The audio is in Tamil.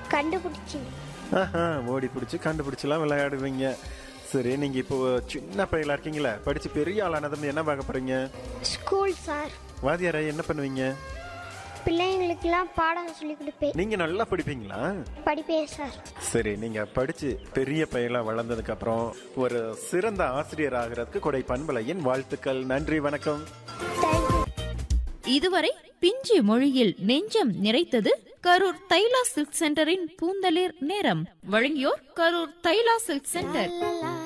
கண்டுபிடிச்சி ஆஹா ஓடி பிடிச்சி கண்டுபிடிச்சலாம் விளையாடுவீங்க சரி நீங்க இப்போ சின்ன பையலா இருக்கீங்களா படிச்சு பெரிய ஆளானதும் என்ன பார்க்க போறீங்க ஸ்கூல் சார் வாத்தியாரை என்ன பண்ணுவீங்க பிள்ளைங்களுக்கெல்லாம் பாடம் சொல்லி கொடுப்பேன் நீங்க நல்லா படிப்பீங்களா படிப்பேன் சார் சரி நீங்க படிச்சு பெரிய பையலா வளர்ந்ததுக்கு அப்புறம் ஒரு சிறந்த ஆசிரியர் ஆகிறதுக்கு கொடை பண்பலையின் வாழ்த்துக்கள் நன்றி வணக்கம் தேங்க்யூ இதுவரை பிஞ்சு மொழியில் நெஞ்சம் நிறைத்தது கரூர் தைலா சில்க் சென்டரின் பூந்தளிர் நேரம் வழங்கியோர் கரூர் தைலா சில்க் சென்டர் லா, லா,